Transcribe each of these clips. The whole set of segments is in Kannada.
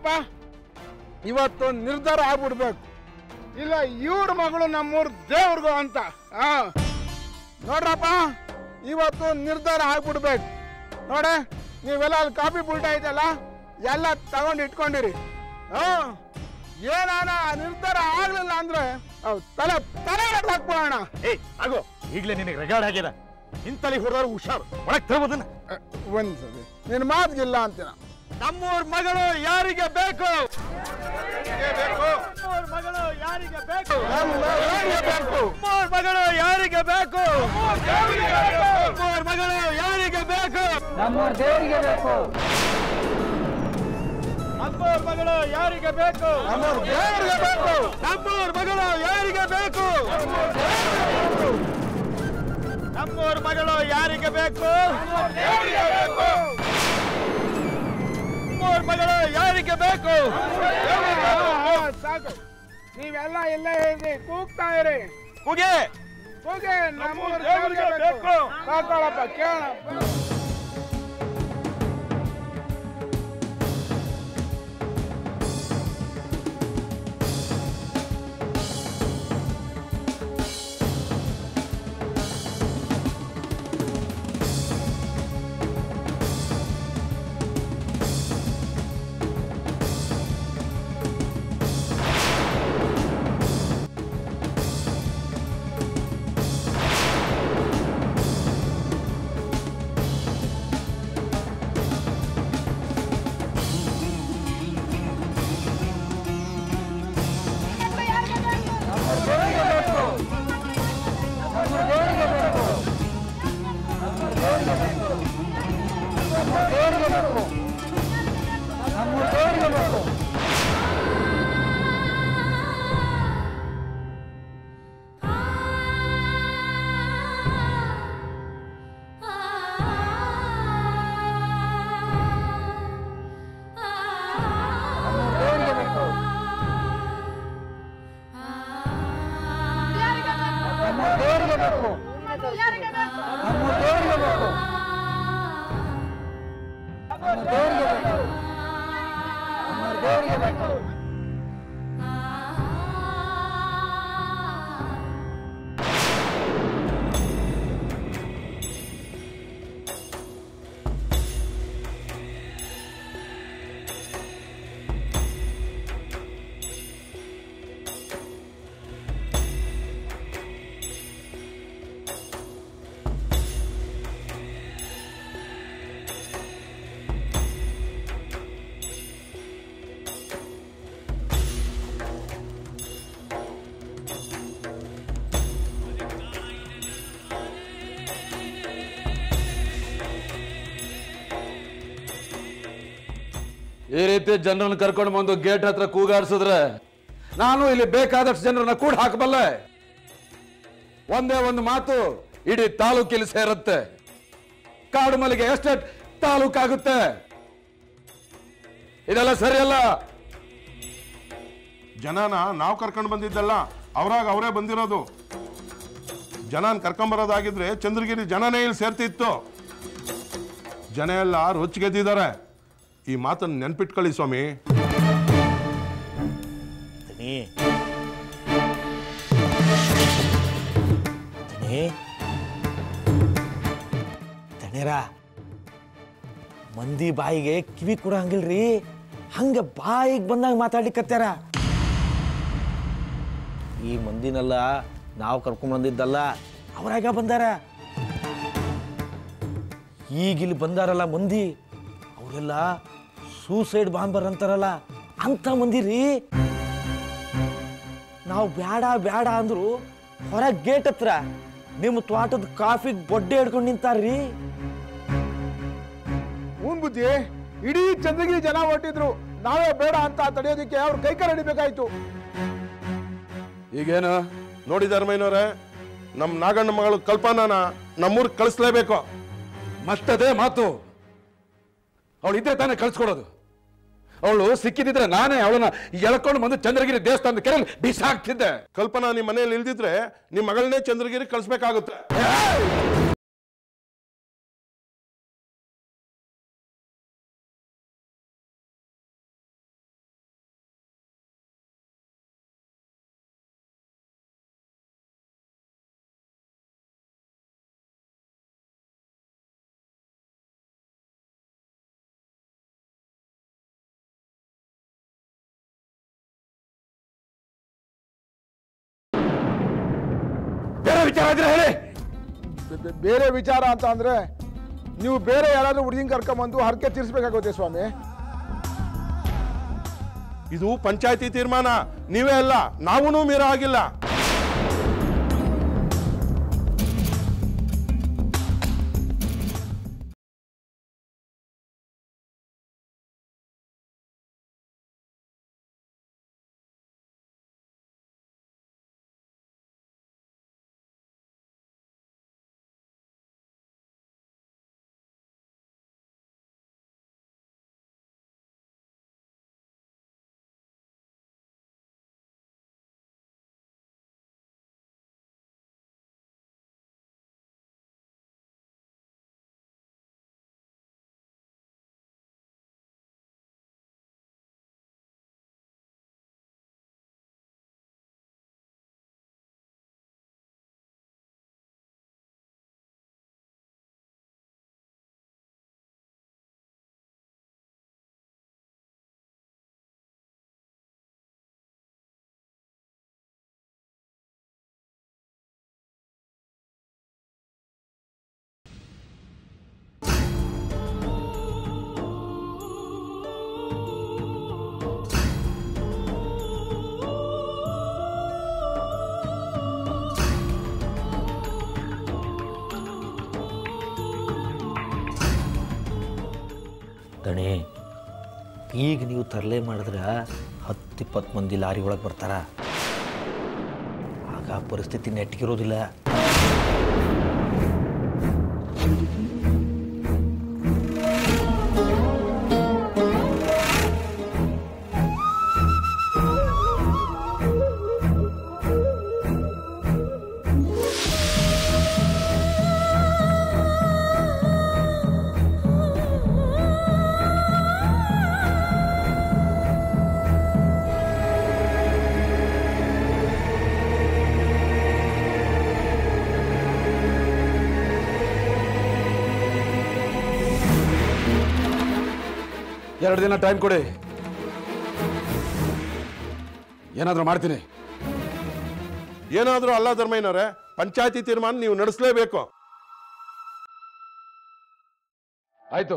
ನೋಡ್ರಪ್ಪ ಇವತ್ತು ನಿರ್ಧಾರ ಆಗ್ಬಿಡ್ಬೇಕು ಇಲ್ಲ ಇವ್ರ ಮಗಳು ನಮ್ಮೂರ್ ದೇವ್ರಿಗೂ ಅಂತ ಹಾ ನೋಡ್ರಪ್ಪ ಇವತ್ತು ನಿರ್ಧಾರ ಆಗ್ಬಿಡ್ಬೇಕು ನೋಡೆ ನೀವೆಲ್ಲ ಅಲ್ಲಿ ಕಾಫಿ ಬುಲ್ಟ ಇದೆಯಲ್ಲ ಎಲ್ಲ ತಗೊಂಡು ಇಟ್ಕೊಂಡಿರಿ ಹಾ ಏನಾನ ನಿರ್ಧಾರ ಆಗ್ಲಿಲ್ಲ ಅಂದ್ರೆ ಅವ್ ತಲೆ ತಲೆ ಹಾಕ್ಬಿಡೋಣ ಏಯ್ ಆಗೋ ಈಗಲೇ ನಿನಗೆ ರೆಗಾರ್ಡ್ ಆಗ್ಯದ ಇಂತಲಿ ಹೊಡೆದವ್ರು ಹುಷಾರು ಒಳಗೆ ತಗೋಬೋದನ್ನ ಒಂದ್ಸಲಿ ನಿನ್ನ ಮಾತಿಗಿಲ್ಲ ಅಂತೀನ ನಮ್ಮೂರ್ ಮಗಳು ಯಾರಿಗೆ ಬೇಕು ನಮ್ಮೂರ್ ಮಗಳು ಯಾರಿಗೆ ಬೇಕು ನಮ್ಮೂರ್ ಮಗಳು ಯಾರಿಗೆ ಬೇಕು ನಮ್ಮೂರ್ ಮಗಳು ಯಾರಿಗೆ ಬೇಕು ನಮ್ಮೂರ್ ಮಗಳು ಯಾರಿಗೆ ಬೇಕು ದೇವ್ರಿಗೆ ಬೇಕು ನಮ್ಮೂರ್ ಮಗಳು ಯಾರಿಗೆ ಬೇಕು ನಮ್ಮೂರ್ ಮಗಳು ಯಾರಿಗೆ ಬೇಕು ನಮ್ಮೂರ್ ಮಗಳು ಯಾರಿಗೆ ಬೇಕು ಹಾ, ಸಾಕು ನೀವೆಲ್ಲ ಇಲ್ಲೇ ಇರಿ ಕೂಗ್ತಾ ಇರಿ ಕೂಗೆ ಕೂಗೆ ನಮ್ಮೂರ್ ದೇವ್ರಿಗೆ ದೇವ್ರಿಗೆ ಬೇಕು ಬೇಕು. ಸಾಕೊಳ್ಳಪ್ಪ ಕೇಳಪ್ಪ ಈ ರೀತಿ ಜನರನ್ನ ಕರ್ಕೊಂಡು ಬಂದು ಗೇಟ್ ಹತ್ರ ಕೂಗಾಡ್ಸಿದ್ರೆ ನಾನು ಇಲ್ಲಿ ಬೇಕಾದಷ್ಟು ಜನರನ್ನ ಕೂಡ ಹಾಕಬಲ್ಲೆ ಒಂದೇ ಒಂದು ಮಾತು ಇಡೀ ತಾಲೂಕಿಲ್ಲಿ ಸೇರುತ್ತೆ ಕಾಡು ಮಲ್ಲಿಗೆ ಎಸ್ಟೇಟ್ ತಾಲೂಕಾಗುತ್ತೆ ಇದೆಲ್ಲ ಸರಿಯಲ್ಲ ಜನನ ನಾವು ಕರ್ಕೊಂಡು ಬಂದಿದ್ದಲ್ಲ ಅವರಾಗ ಅವರೇ ಬಂದಿರೋದು ಜನನ ಕರ್ಕೊಂಬರೋದಾಗಿದ್ರೆ ಚಂದ್ರಗಿರಿ ಜನನೇ ಇಲ್ಲಿ ಸೇರ್ತಿತ್ತು ಜನ ಎಲ್ಲ ರೊಚ್ಚಿಗೆದ್ದಿದ್ದಾರೆ ಈ ಮಾತನ್ನು ನೆನ್ಪಿಟ್ಕೊಳ್ಳಿ ಸ್ವಾಮಿ ತನಿ ತನಿ ತಣಿರ ಮಂದಿ ಬಾಯಿಗೆ ಕಿವಿ ಕೊಡ ಹಂಗಿಲ್ರಿ ಹಂಗ ಬಾಯಿಗೆ ಬಂದಾಗ ಮಾತಾಡ್ಲಿಕ್ಕತ್ಯಾರ ಈ ಮಂದಿನೆಲ್ಲ ನಾವು ಕರ್ಕೊಂಡ್ ಬಂದಿದ್ದಲ್ಲ ಅವರಾಗ ಬಂದಾರ ಈಗ ಇಲ್ಲಿ ಬಂದಾರಲ್ಲ ಮಂದಿ ಅವರೆಲ್ಲ ಸೂಸೈಡ್ ಬಾಂಬರ್ ಅಂತಾರಲ್ಲ ಅಂತ ಮಂದಿ ರೀ ನಾವು ಬ್ಯಾಡ ಬ್ಯಾಡ ಅಂದ್ರು ಹೊರಗೆ ಗೇಟ್ ಹತ್ರ ನಿಮ್ಮ ತೋಟದ ಕಾಫಿಗೆ ಬೊಡ್ಡೆ ಹಿಡ್ಕೊಂಡು ನಿಂತಾರ್ರಿ ಹೂನ್ ಬುದ್ಧಿ ಇಡೀ ಚಂದ್ರಗಿರಿ ಜನ ಹೊಟ್ಟಿದ್ರು ನಾವೇ ಬೇಡ ಅಂತ ತಡೆಯೋದಕ್ಕೆ ಅವ್ರ ಕೈ ಕಾಲು ಹಿಡಿಬೇಕಾಯ್ತು ಈಗೇನು ನೋಡಿ ಧರ್ಮಯ್ಯನವ್ರೆ ನಮ್ಮ ನಾಗಣ್ಣ ಮಗಳು ಕಲ್ಪನಾನ ನಮ್ಮೂರಿಗೆ ಕಳಿಸ್ಲೇಬೇಕು ಮತ್ತದೇ ಮಾತು ಅವಳು ಇದ್ರೆ ತಾನೇ ಕಳ್ಸ್ಕೊಡೋದು ಅವಳು ಸಿಕ್ಕಿದಿದ್ರೆ ನಾನೇ ಅವಳನ್ನ ಎಳ್ಕೊಂಡು ಬಂದು ಚಂದ್ರಗಿರಿ ದೇವಸ್ಥಾನದ ಕೆರೆಯಲ್ಲಿ ಬಿಸಾಕ್ತಿದ್ದೆ ಕಲ್ಪನಾ ನಿಮ್ಮ ಮನೇಲಿ ಇಲ್ದಿದ್ರೆ ನಿಮ್ಮ ಮಗಳನ್ನೇ ಚಂದ್ರಗಿರಿ ಕಳಿಸ್ಬೇಕಾಗುತ್ತೆ ವಿಚಾರ ಇದ್ರೆ ಹೇಳಿ ಬೆ- ಬೆ- ಬೇರೆ ವಿಚಾರ ಅಂತ ಅಂದ್ರೆ ನೀವು ಬೇರೆ ಯಾರಾದ್ರೂ ಹುಡುಗಿನ ಕರ್ಕೊಂಬಂದು ಹರಕೆ ತೀರಿಸ್ಬೇಕಾಗುತ್ತೆ ಸ್ವಾಮಿ ಇದು ಪಂಚಾಯತಿ ತೀರ್ಮಾನ ನೀವೇ ಅಲ್ಲ ನಾವೂ ಮೀರ ಆಗಿಲ್ಲ ದಣಿ ಈಗ ನೀವು ತರಲೆ ಮಾಡಿದ್ರೆ ಹತ್ತು ಇಪ್ಪತ್ತು ಮಂದಿ ಲಾರಿ ಒಳಗೆ ಬರ್ತಾರ ಆಗ ಪರಿಸ್ಥಿತಿ ನೆಟ್ಗಿರೋದಿಲ್ಲ ಎರಡು ದಿನ ಟೈಮ್ ಕೊಡಿ ಏನಾದರೂ ಮಾಡ್ತೀನಿ ಏನಾದರೂ ಅಲ್ಲ ಧರ್ಮಯ್ಯನವರೇ ಪಂಚಾಯತಿ ತೀರ್ಮಾನ ನೀವು ನಡೆಸಲೇಬೇಕು ಆಯ್ತು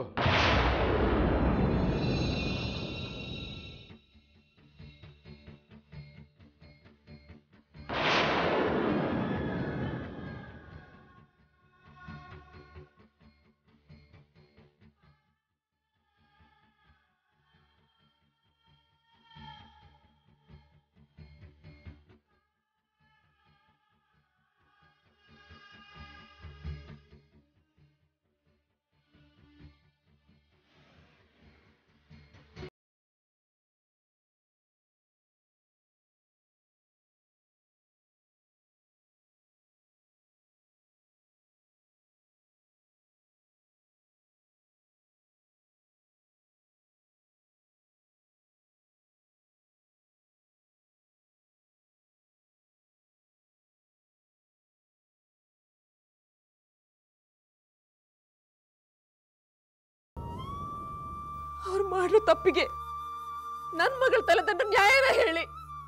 ಅವ್ರು ಮಾಡೋ ತಪ್ಪಿಗೆ ನನ್ನ ಮಗಳ ತಲೆದಂಡ ನ್ಯಾಯನ ಹೇಳಿ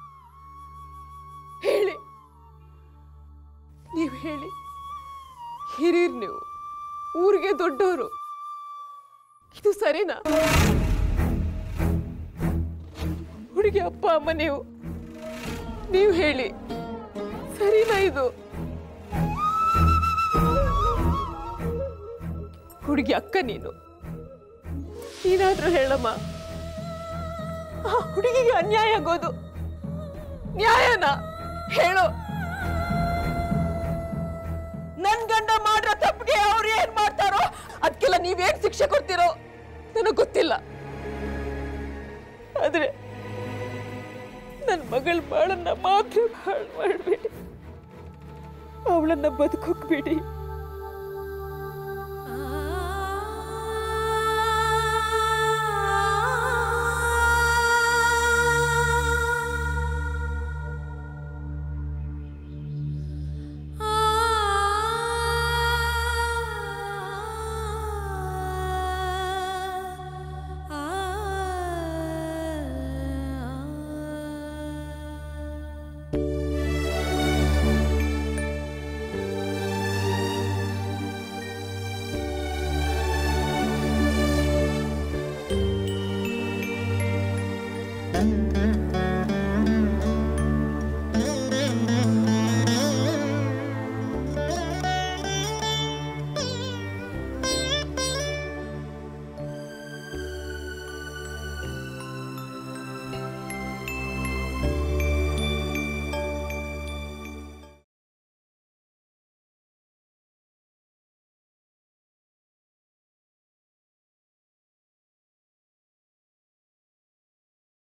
ಹೇಳಿ ನೀವು ಹೇಳಿ ಹಿರಿಯರ್ ನೀವು ಊರಿಗೆ ದೊಡ್ಡವರು ಇದು ಸರಿನಾ ಹುಡುಗಿ ಅಪ್ಪ ಅಮ್ಮ ನೀವು ನೀವು ಹೇಳಿ ಸರಿನಾ ಇದು ಹುಡುಗಿ ಅಕ್ಕ ನೀನು ನೀನಾದ್ರೂ ಹೇಳಮ್ಮ ಆ ಹುಡುಗಿಗೆ ಅನ್ಯಾಯ ಆಗೋದು ನ್ಯಾಯನ ಹೇಳೋ ನನ್ ಗಂಡ ಮಾಡ್ರ ತಪ್ಪಿಗೆ ಅವ್ರು ಏನ್ ಮಾಡ್ತಾರೋ ಅದಕ್ಕೆಲ್ಲ ನೀವೇನ್ ಶಿಕ್ಷೆ ಕೊಡ್ತೀರೋ ನನಗ್ ಗೊತ್ತಿಲ್ಲ ಆದ್ರೆ ನನ್ನ ಮಗಳ ಬಾಳನ್ನ ಮಾತ್ರ ಹಾಳು ಮಾಡಬೇಡಿ ಅವಳನ್ನ ಬದುಕೋಕ್ ಬಿಡಿ